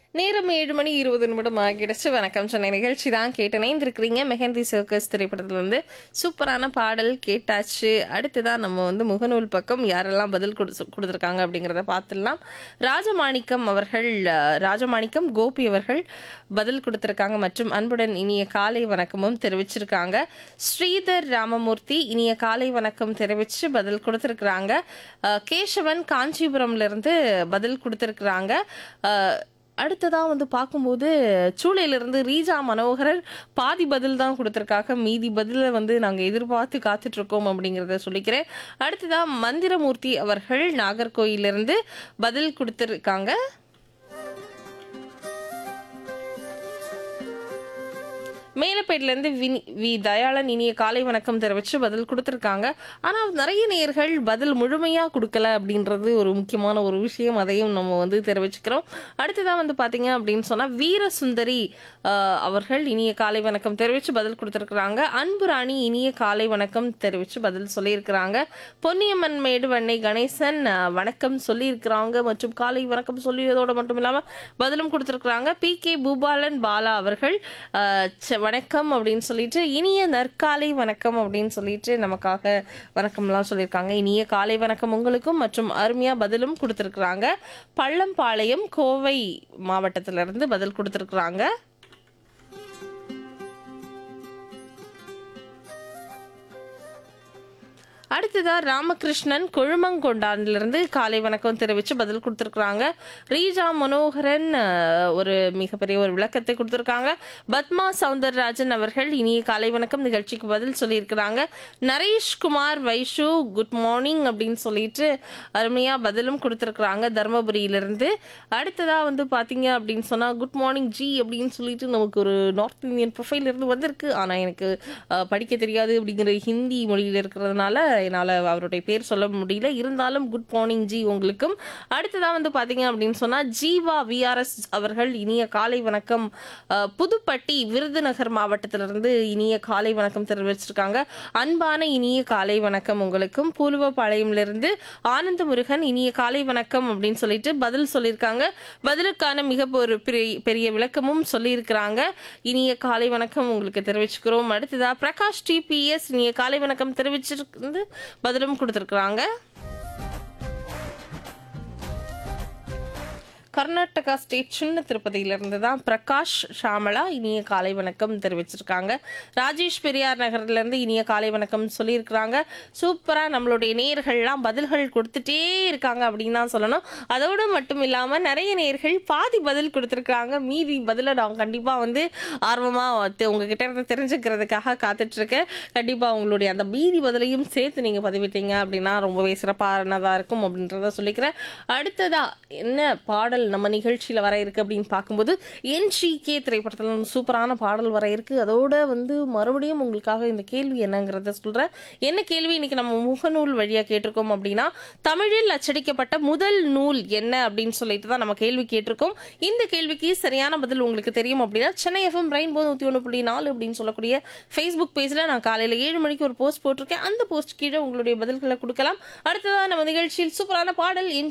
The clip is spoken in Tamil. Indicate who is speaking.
Speaker 1: நேரம் ஏழு மணி இருபது நிமிடம் ஆகிடுச்சு வணக்கம் சென்னை நிகழ்ச்சி தான் கேட்டு இணைந்திருக்கிறீங்க மெஹந்தி சர்க்கஸ் திரைப்படத்துலேருந்து சூப்பரான பாடல் கேட்டாச்சு அடுத்ததான் நம்ம வந்து முகநூல் பக்கம் யாரெல்லாம் பதில் கொடு கொடுத்துருக்காங்க அப்படிங்கிறத பார்த்துடலாம் ராஜமாணிக்கம் அவர்கள் அஹ், ராஜமாணிக்கம் கோபி அவர்கள் பதில் கொடுத்துருக்காங்க மற்றும் அன்புடன் இனிய காலை வணக்கமும் தெரிவிச்சிருக்காங்க ஸ்ரீதர் ராமமூர்த்தி இனிய காலை வணக்கம் தெரிவித்து பதில் கொடுத்துருக்குறாங்க அஹ், கேசவன் காஞ்சிபுரம்ல இருந்து பதில் கொடுத்துருக்குறாங்க அஹ், அடுத்ததா வந்து பார்க்கும்போது சூளையிலிருந்து ரீஜா மனோகரன் பாதி பதில் தான் கொடுத்துருக்காங்க மீதி பதிலை வந்து நாங்கள் எதிர்பார்த்து காத்துட்டு இருக்கோம் அப்படிங்கிறத சொல்லிக்கிறேன் அடுத்ததா மந்திரமூர்த்தி அவர்கள் நாகர்கோயிலிருந்து பதில் கொடுத்துருக்காங்க மேலப்பேட்டிலேருந்து வினி வி தயாளன் இனிய காலை வணக்கம் தெரிவித்து பதில் கொடுத்துருக்காங்க ஆனால் நிறைய நேர்கள் பதில் முழுமையாக கொடுக்கல அப்படின்றது ஒரு முக்கியமான ஒரு விஷயம் அதையும் நம்ம வந்து தெரிவிச்சுக்கிறோம் அடுத்ததாக வந்து பார்த்தீங்க அப்படின்னு சொன்னால் வீரசுந்தரி ஆஹ், அவர்கள் இனிய காலை வணக்கம் தெரிவித்து பதில் கொடுத்துருக்குறாங்க அன்பு ராணி இனிய காலை வணக்கம் தெரிவித்து பதில் சொல்லியிருக்கிறாங்க பொன்னியம்மன் மேடு வண்ணை கணேசன் ஆஹ், வணக்கம் சொல்லியிருக்கிறாங்க மற்றும் காலை வணக்கம் சொல்லியதோடு மட்டும் இல்லாமல் பதிலும் கொடுத்துருக்குறாங்க பி கே பூபாலன் பாலா அவர்கள் ஆஹ், ச- வணக்கம் அப்படின்னு சொல்லிட்டு இனிய நற்காலை வணக்கம் அப்படின்னு சொல்லிட்டு நமக்காக வணக்கம்லாம் சொல்லியிருக்காங்க இனிய காலை வணக்கம் உங்களுக்கும் மற்றும் அருமையா பதிலும் கொடுத்துருக்குறாங்க பள்ளம்பாளையம் கோவை மாவட்டத்திலிருந்து பதில் கொடுத்துருக்குறாங்க அடுத்ததா ராமகிருஷ்ணன் கொழுமங்கொண்டான்லேருந்து காலை வணக்கம் தெரிவித்து பதில் கொடுத்துருக்குறாங்க ரீஜா மனோகரன் அஹ், ஒரு மிகப்பெரிய ஒரு விளக்கத்தை கொடுத்துருக்காங்க பத்மா சவுந்தரராஜன் அவர்கள் இனிய காலை வணக்கம் நிகழ்ச்சிக்கு பதில் சொல்லியிருக்கிறாங்க நரேஷ் குமார் வைஷு குட் மார்னிங் அப்படின்னு சொல்லிட்டு அருமையாக பதிலும் கொடுத்துருக்குறாங்க தருமபுரியிலிருந்து அடுத்ததாக வந்து பார்த்தீங்க அப்படின்னு சொன்னால் குட் மார்னிங் ஜி அப்படின்னு சொல்லிட்டு நமக்கு ஒரு நார்த் இந்தியன் ப்ரொஃபைல் இருந்து வந்திருக்கு ஆனால் எனக்கு அஹ், படிக்க தெரியாது அப்படிங்கிற ஹிந்தி மொழியில் இருக்கிறதுனால என்னால் அவருடைய பேர் சொல்ல முடியல இருந்தாலும் குட் மார்னிங் ஜி உங்களுக்கும் அடுத்ததாக வந்து பார்த்தீங்க அப்படின்னு சொன்னால் ஜீவா விஆர்எஸ் அவர்கள் இனிய காலை வணக்கம் அஹ், புதுப்பட்டி விருதுநகர் மாவட்டத்திலிருந்து இனிய காலை வணக்கம் தெரிவிச்சிருக்காங்க அன்பான இனிய காலை வணக்கம் உங்களுக்கும் பூலுவப்பாளையம்லேருந்து ஆனந்த முருகன் இனிய காலை வணக்கம் அப்படின்னு சொல்லிட்டு பதில் சொல்லியிருக்காங்க பதிலுக்கான மிக ஒரு பெரிய பெரிய விளக்கமும் சொல்லியிருக்கிறாங்க இனிய காலை வணக்கம் உங்களுக்கு தெரிவிச்சுக்கிறோம் அடுத்ததா பிரகாஷ் டிபிஎஸ் இனிய காலை வணக்கம் தெரிவிச்சிருந்து பதிலும் கொடுத்துருக்குறாங்க கர்நாடகா ஸ்டேட் சின்ன திருப்பதியிலிருந்து தான் பிரகாஷ் ஷாமலா இனிய காலை வணக்கம் தெரிவிச்சிருக்காங்க ராஜேஷ் பெரியார் நகர்லேருந்து இனிய காலை வணக்கம் சொல்லியிருக்கிறாங்க சூப்பராக நம்மளுடைய நேயர்கள்லாம் பதில்கள் கொடுத்துட்டே இருக்காங்க அப்படின்னு தான் சொல்லணும் அதோடு மட்டும் இல்லாமல் நிறைய நேயர்கள் பாதி பதில் கொடுத்துருக்காங்க மீதி பதிலை நான் கண்டிப்பாக வந்து ஆர்வமாக உங்ககிட்ட இருந்து தெரிஞ்சுக்கிறதுக்காக காத்துட்ருக்கேன் கண்டிப்பாக உங்களுடைய அந்த மீதி பதிலையும் சேர்த்து நீங்கள் பதிவிட்டீங்க அப்படின்னா ரொம்பவே சிறப்பானதாக இருக்கும் அப்படின்றத சொல்லிக்கிறேன் அடுத்ததா என்ன பாடல் நம்ம நிகழ்ச்சியில் வர இருக்கு அப்படின்னு பார்க்கும்போது என்ஜிகே திரைப்படத்தில் சூப்பரான பாடல் வர இருக்கு அதோட வந்து மறுபடியும் உங்களுக்காக இந்த கேள்வி என்னங்கிறத சொல்கிறேன் என்ன கேள்வி இன்னைக்கு நம்ம முகநூல் வழியாக கேட்டிருக்கோம் அப்படின்னா தமிழில் அச்சடிக்கப்பட்ட முதல் நூல் என்ன அப்படின்னு சொல்லிட்டு தான் நம்ம கேள்வி கேட்டிருக்கோம் இந்த கேள்விக்கு சரியான பதில் உங்களுக்கு தெரியும் அப்படின்னா சென்னை எஃப்எம் ரெயின்போ நூற்றி ஒன்று புள்ளி நாலு அப்படின்னு சொல்லக்கூடிய ஃபேஸ்புக் பேஜில் நான் காலையில் ஏழு மணிக்கு ஒரு போஸ்ட் போட்டிருக்கேன் அந்த போஸ்ட் கீழே உங்களுடைய பதில்களை கொடுக்கலாம் அடுத்ததாக நம்ம நிகழ்ச்சியில் சூப்பரான பாடல் என்